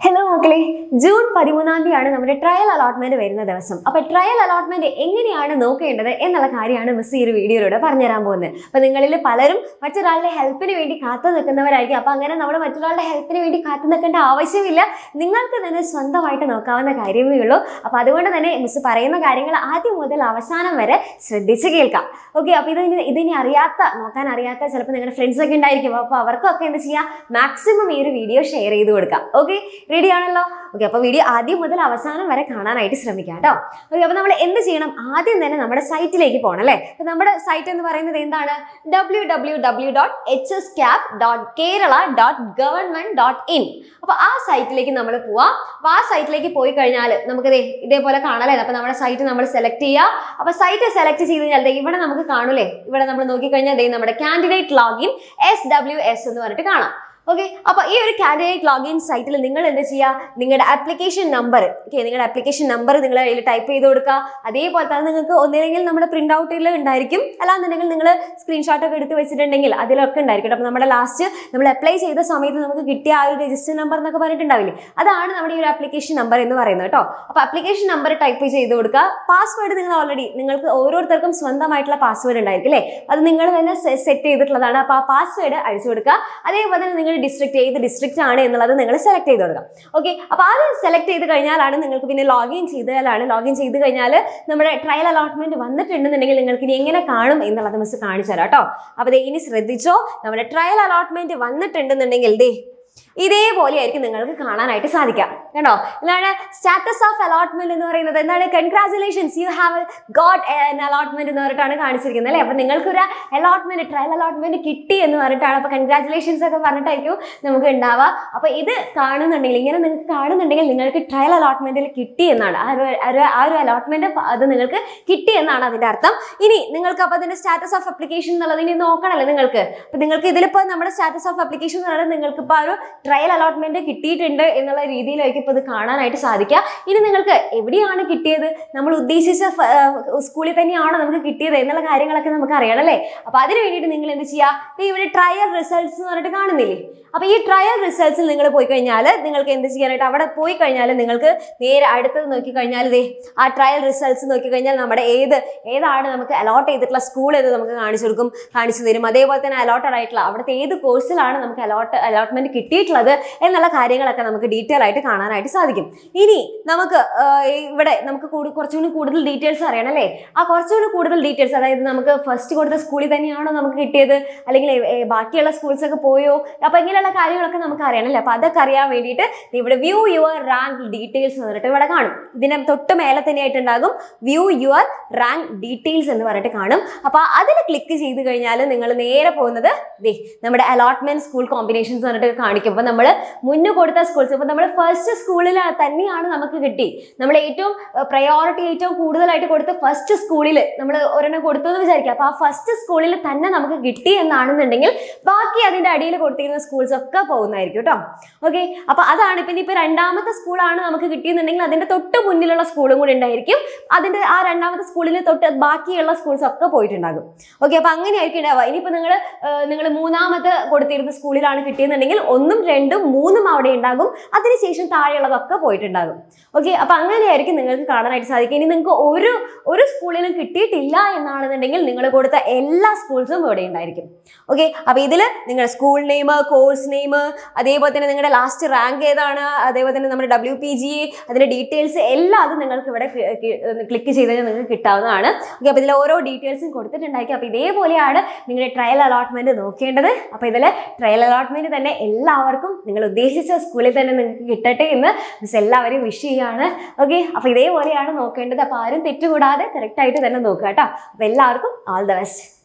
hello മക്കളെ June പതിമൂന്നാം തീയതിയാണ് നമ്മുടെ ട്രയൽ അലോട്ട്മെന്റ് വരുന്ന ദിവസം അപ്പൊ ട്രയൽ അലോട്ട്മെന്റ് എങ്ങനെയാണ് നോക്കേണ്ടത് എന്നുള്ള കാര്യമാണ് മിസ് ഈ ഒരു വീഡിയോയിലൂടെ പറഞ്ഞുതരാൻ പോകുന്നത് അപ്പൊ നിങ്ങളിൽ പലരും മറ്റൊരാളുടെ ഹെൽപ്പിന് വേണ്ടി കാത്തു നിൽക്കുന്നവരായിരിക്കും അപ്പൊ അങ്ങനെ നമ്മൾ മറ്റൊരാളുടെ ഹെൽപ്പിന് വേണ്ടി കാത്തു നിൽക്കേണ്ട ആവശ്യമില്ല നിങ്ങൾക്ക് തന്നെ സ്വന്തമായിട്ട് നോക്കാവുന്ന കാര്യമേ ഉള്ളൂ അപ്പൊ അതുകൊണ്ട് തന്നെ മിസ് പറയുന്ന കാര്യങ്ങൾ ആദ്യം മുതൽ അവസാനം വരെ ശ്രദ്ധിച്ച് കേൾക്കാം ഓക്കെ അപ്പൊ ഇതിന് ഇതിനി അറിയാത്ത നോക്കാൻ അറിയാത്ത ചിലപ്പോൾ നിങ്ങളുടെ ഫ്രണ്ട്സ് ഒക്കെ ഉണ്ടായിരിക്കും അപ്പൊ അവർക്കൊക്കെ എന്ത് ചെയ്യാം മാക്സിമം ഈ ഒരു വീഡിയോ ഷെയർ ചെയ്ത് കൊടുക്കാം ഓക്കെ റെഡി ആണല്ലോ ഓക്കെ അപ്പോൾ വീഡിയോ ആദ്യം മുതൽ അവസാനം വരെ കാണാനായിട്ട് ശ്രമിക്കാം കേട്ടോ ഓക്കെ അപ്പോൾ നമ്മൾ എന്ത് ചെയ്യണം ആദ്യം തന്നെ നമ്മുടെ സൈറ്റിലേക്ക് പോകണം അല്ലേ അപ്പോൾ നമ്മുടെ സൈറ്റ് എന്ന് പറയുന്നത് എന്താണ് W W W dot H S cap dot Kerala dot government dot in അപ്പോൾ ആ സൈറ്റിലേക്ക് നമ്മൾ പോവാം അപ്പോൾ ആ സൈറ്റിലേക്ക് പോയി കഴിഞ്ഞാൽ നമുക്ക് ദേ ഇതേപോലെ കാണാല്ലേ അപ്പോൾ നമ്മുടെ സൈറ്റ് നമ്മൾ സെലക്ട് ചെയ്യുക അപ്പോൾ സൈറ്റ് സെലക്ട് ചെയ്ത് കഴിഞ്ഞാൽ ദേ ഇവിടെ നമുക്ക് കാണൂലേ ഇവിടെ നമ്മൾ നോക്കിക്കഴിഞ്ഞാൽ ദേ നമ്മുടെ candidate login S W S എന്ന് പറഞ്ഞിട്ട് കാണാം ഓക്കെ അപ്പൊ ഈ ഒരു കാൻഡിഡേറ്റ് ലോഗിൻ സൈറ്റിൽ നിങ്ങൾ എന്ത് ചെയ്യുക നിങ്ങളുടെ ആപ്ലിക്കേഷൻ നമ്പർ ഓക്കെ നിങ്ങളുടെ ആപ്ലിക്കേഷൻ നമ്പർ നിങ്ങൾ അതിൽ ടൈപ്പ് ചെയ്ത് കൊടുക്കുക അതേപോലെ തന്നെ നിങ്ങൾക്ക് ഒന്നില്ലെങ്കിൽ നമ്മുടെ പ്രിന്റ് ഔട്ടിൽ ഉണ്ടായിരിക്കും അല്ലാന്നുണ്ടെങ്കിൽ നിങ്ങൾ സ്ക്രീൻഷോട്ട് ഒക്കെ എടുത്ത് വെച്ചിട്ടുണ്ടെങ്കിൽ അതിലൊക്കെ ഉണ്ടായിരിക്കും അപ്പോൾ നമ്മുടെ ലാസ്റ്റ് നമ്മൾ അപ്ലൈ ചെയ്ത സമയത്ത് നമുക്ക് കിട്ടിയ ആ ഒരു രജിസ്റ്റർ നമ്പർ എന്നൊക്കെ പറഞ്ഞിട്ടുണ്ടാവില്ലേ അതാണ് നമ്മുടെ ഈ ഒരു ആപ്ലിക്കേഷൻ നമ്പർ എന്ന് പറയുന്നത് കേട്ടോ അപ്പോൾ ആപ്ലിക്കേഷൻ നമ്പർ ടൈപ്പ് ചെയ്ത് കൊടുക്കുക പാസ്വേഡ് നിങ്ങൾ ഓൾറെഡി നിങ്ങൾക്ക് ഓരോരുത്തർക്കും സ്വന്തമായിട്ടുള്ള പാസ്വേഡ് ഉണ്ടായിരിക്കും അല്ലേ അത് നിങ്ങൾ തന്നെ സെറ്റ് ചെയ്തിട്ടുള്ളതാണ് അപ്പോൾ ആ പാസ്വേഡ് അഴിച്ചു കൊടുക്കുക അതേപോലെ തന്നെ നിങ്ങൾ ഡിസ്ട്രിക്ട് ഏത് ഡിസ്ട്രിക്റ്റ് ആണ് എന്നുള്ളത് നിങ്ങൾ സെലക്ട് ചെയ്ത് കൊടുക്കാം ഓക്കെ അപ്പോൾ അത് സെലക്ട് ചെയ്ത് കഴിഞ്ഞാലാണ് നിങ്ങൾക്ക് പിന്നെ ലോഗിൻ ചെയ്താലാണ് ലോഗിൻ ചെയ്ത് കഴിഞ്ഞാൽ നമ്മുടെ ട്രയൽ അലോട്ട്മെന്റ് വന്നിട്ടുണ്ടെന്നുണ്ടെങ്കിൽ നിങ്ങൾക്ക് ഇനി എങ്ങനെ കാണും എന്നുള്ളത് മിസ് കാണിച്ചു തരാം കേട്ടോ അപ്പോൾ ദേ ഇനി ശ്രദ്ധിച്ചോ നമ്മുടെ ട്രയൽ അലോട്ട്മെന്റ് വന്നിട്ടുണ്ടെന്നുണ്ടെങ്കിൽ ദേ ഇതേപോലെ ആയിരിക്കും നിങ്ങൾക്ക് കാണാനായിട്ട് സാധിക്കാം കേട്ടോ എന്താണ് സ്റ്റാറ്റസ് ഓഫ് അലോട്ട്മെന്റ് എന്ന് പറയുന്നത് എന്താണ് congratulations you have got an allotment എന്ന് പറഞ്ഞിട്ടാണ് കാണിച്ചിരിക്കുന്നത് അല്ലേ അപ്പൊ നിങ്ങൾക്കൊരു അലോട്ട്മെന്റ് ട്രയൽ അലോട്ട്മെന്റ് കിട്ടി എന്ന് പറഞ്ഞിട്ടാണ് അപ്പൊ കൺഗ്രാചുലേഷൻസ് ഒക്കെ പറഞ്ഞിട്ടായിരിക്കും നമുക്ക് ഉണ്ടാവുക അപ്പൊ ഇത് കാണുന്നുണ്ടെങ്കിൽ ഇങ്ങനെ നിങ്ങൾക്ക് കാണുന്നുണ്ടെങ്കിൽ നിങ്ങൾക്ക് ട്രയൽ അലോട്ട്മെന്റിൽ കിട്ടി എന്നാണ് ആ ഒരു ആ ഒരു- ആ ഒരു അലോട്ട്മെന്റ് അത് നിങ്ങൾക്ക് കിട്ടി എന്നാണ് അതിന്റെ അർത്ഥം ഇനി നിങ്ങൾക്ക് അപ്പൊ അതിന്റെ സ്റ്റാറ്റസ് ഓഫ് അപ്ലിക്കേഷൻ എന്നുള്ളത് ഇനി നോക്കണല്ലേ നിങ്ങൾക്ക് അപ്പൊ നിങ്ങൾക്ക് ഇതിലിപ്പോ നമ്മുടെ സ്റ്റാറ്റസ് ഓഫ് അപ്ലിക്കേഷൻ എന്ന് പറയുന്നത് നിങ്ങൾക്ക് ഇപ്പൊ ആ ഒരു ട്രയൽ അലോട്ട്മെന്റ് കിട്ടിയിട്ടുണ്ട് എന്നുള്ള രീതിയിലായിരിക്കും ഇപ്പോൾ ഇത് കാണാനായിട്ട് സാധിക്കുക ഇനി നിങ്ങൾക്ക് എവിടെയാണ് കിട്ടിയത് നമ്മൾ ഉദ്ദേശിച്ച ഫ- ആ, സ്കൂളിൽ തന്നെയാണോ നമുക്ക് കിട്ടിയത് എന്നുള്ള കാര്യങ്ങളൊക്കെ നമുക്ക് അറിയണം അല്ലേ അപ്പൊ അതിന് വേണ്ടിയിട്ട് നിങ്ങൾ എന്ത് ചെയ്യുക ദേ ഇവിടെ ട്രയൽ റിസൾട്ട്സ് എന്ന് പറഞ്ഞിട്ട് കാണുന്നില്ലേ അപ്പൊ ഈ ട്രയൽ റിസൾട്ട്സിൽ നിങ്ങൾ പോയി കഴിഞ്ഞാൽ നിങ്ങൾക്ക് എന്ത് ചെയ്യാനായിട്ട് അവിടെ പോയി കഴിഞ്ഞാൽ നിങ്ങൾക്ക് നേരെ അടുത്തത് നോക്കി കഴിഞ്ഞാൽ ദേ ആ ട്രയൽ റിസൾട്ട്സ് നോക്കി കഴിഞ്ഞാൽ നമ്മുടെ ഏത് ഏതാണ് നമുക്ക് അലോട്ട് ചെയ്തിട്ടുള്ള സ്കൂൾ എന്ന് നമുക്ക് കാണിച്ചു കൊടുക്കും കാണിച്ചു തരും അതേപോലെ തന്നെ അലോട്ടഡ് ആയിട്ടുള്ള അവിടുത്തെ ഏത് കോഴ്സിലാണ് നമുക്ക് അലോട്ട് അലോട്ട്മെന്റ് കിട്ടിയിട്ടുള്ളത് എന്നുള്ള കാര്യങ്ങളൊക്കെ നമുക്ക് ഡീറ്റെയിൽ ആയിട്ട് കാണാനായിട്ട് സാധിക്കും ഇനി നമുക്ക് ആ, ഇവിടെ നമുക്ക് കൂടി കുറച്ചുകൂടി കൂടുതൽ ഡീറ്റെയിൽസ് അറിയണം അല്ലേ ആ കുറച്ചുകൂടി കൂടുതൽ ഡീറ്റെയിൽസ് അതായത് നമുക്ക് ഫസ്റ്റ് കൊടുത്ത സ്കൂളിൽ തന്നെയാണോ നമുക്ക് കിട്ടിയത് അല്ലെങ്കിൽ ഏ, ഏ, ബാക്കിയുള്ള സ്കൂൾസ് ഒക്കെ പോയോ അപ്പൊ ഇങ്ങനെയുള്ള കാര്യങ്ങളൊക്കെ നമുക്ക് അറിയണം അല്ലേ അപ്പൊ അതൊക്കെ അറിയാൻ വേണ്ടിയിട്ട് ദേ ഇവിടെ വ്യൂ യുവർ റാങ്ക് ഡീറ്റെയിൽസ് എന്ന് പറഞ്ഞിട്ട് ഇവിടെ കാണും ഇതിന് തൊട്ട് മേലെ തന്നെ ആയിട്ടുണ്ടാകും വ്യൂ യുവർ റാങ്ക് ഡീറ്റെയിൽസ് എന്ന് പറഞ്ഞിട്ട് കാണും അപ്പൊ അതിൽ ക്ലിക്ക് ചെയ്ത് കഴിഞ്ഞാൽ നിങ്ങൾ നേരെ പോകുന്നത് ദേ നമ്മുടെ അലോട്ട്മെന്റ് സ്കൂൾ കോമ്പിനേഷൻസ് എന്ന് പറഞ്ഞിട്ട് കാണിക്കും അപ്പൊ നമ്മൾ മുന്നേ കൊടുത്ത സ്കൂൾസ് ഇപ്പൊ നമ്മൾ ഫസ്റ്റ് സ്കൂളിൽ തന്നെയാണ് നമുക്ക് കിട്ടി നമ്മൾ ഏറ്റവും പ്രയോറിറ്റി ഏറ്റവും കൂടുതലായിട്ട് കൊടുത്ത ഫസ്റ്റ് സ്കൂളിൽ നമ്മൾ ഒരെണ്ണം കൊടുത്തു എന്ന് വിചാരിക്കുക അപ്പൊ ആ ഫസ്റ്റ് സ്കൂളിൽ തന്നെ നമുക്ക് കിട്ടി എന്നാണെന്നുണ്ടെങ്കിൽ ബാക്കി അതിന്റെ അടിയിൽ കൊടുത്തിരുന്ന സ്കൂൾസ് ഒക്കെ പോകുന്നതായിരിക്കും കേട്ടോ ഓക്കെ അപ്പൊ അതാണ് ഇപ്പൊ ഇനിയിപ്പോ രണ്ടാമത്തെ സ്കൂളാണ് നമുക്ക് കിട്ടിയെന്നുണ്ടെങ്കിൽ അതിന്റെ തൊട്ട് മുന്നിലുള്ള സ്കൂളും കൂടി ഉണ്ടായിരിക്കും അതിന്റെ ആ രണ്ടാമത്തെ സ്കൂളിൽ തൊട്ട് ബാക്കിയുള്ള സ്കൂൾസ് ഒക്കെ പോയിട്ടുണ്ടാകും ഓക്കെ അപ്പൊ അങ്ങനെയായിരിക്കും ഉണ്ടാവുക ഇനിയിപ്പോ നിങ്ങൾ നിങ്ങൾ മൂന്നാമത് കൊടുത്തിരുന്ന സ്കൂളിലാണ് കിട്ടിയെന്നുണ്ടെങ്കിൽ ഒന്നും രണ്ടും മൂന്നും അവിടെ ഉണ്ടാകും അതിനുശേഷം താഴെയുള്ളതൊക്കെ പോയിട്ടുണ്ടാകും ഓക്കെ അപ്പൊ അങ്ങനെയായിരിക്കും നിങ്ങൾക്ക് കാണാനായിട്ട് സാധിക്കും ഇനി നിങ്ങൾക്ക് ഒരു ഒരു സ്കൂളിലും കിട്ടിയിട്ടില്ല എന്നാണെന്നുണ്ടെങ്കിൽ നിങ്ങൾ കൊടുത്ത എല്ലാ സ്കൂൾസും ഇവിടെ ഉണ്ടായിരിക്കും ഓക്കെ അപ്പൊ ഇതിൽ നിങ്ങളുടെ സ്കൂൾ നെയിം കോഴ്സ് നെയിം അതേപോലെ തന്നെ നിങ്ങളുടെ ലാസ്റ്റ് റാങ്ക് ഏതാണ് അതേപോലെ തന്നെ നമ്മുടെ ഡബ്ല്യു പി ജി അതിന്റെ ഡീറ്റെയിൽസ് എല്ലാം അത് നിങ്ങൾക്ക് ഇവിടെ ക്ലിക്ക് ചെയ്ത് കഴിഞ്ഞാൽ നിങ്ങൾക്ക് കിട്ടാവുന്നതാണ് ഓക്കെ അപ്പോൾ ഇതിൽ ഓരോ ഡീറ്റെയിൽസും കൊടുത്തിട്ടുണ്ടായിരിക്കും അപ്പോൾ ഇതേപോലെയാണ് നിങ്ങളുടെ ട്രയൽ അലോട്ട്മെന്റ് നോക്കേണ്ടത് അപ്പോൾ ഇതിൽ ട്രയൽ അലോട്ട്മെന്റ് തന്നെ എല്ലാവർക്കും നിങ്ങൾ ഉദ്ദേശിച്ച സ്കൂളിൽ തന്നെ നിങ്ങൾക്ക് കിട്ടട്ടെ എന്ന് മിസ് എല്ലാവരെയും വിഷ് ചെയ്യാണ് ഓക്കെ അപ്പോൾ ഇതേപോലെയാണ് നോക്കേണ്ടത് അപ്പോൾ ആരും തെറ്റുകൂടാതെ കറക്റ്റായിട്ട് തന്നെ നോക്കുക കേട്ടോ അപ്പോൾ എല്ലാവർക്കും ഓൾ ദ ബെസ്റ്റ്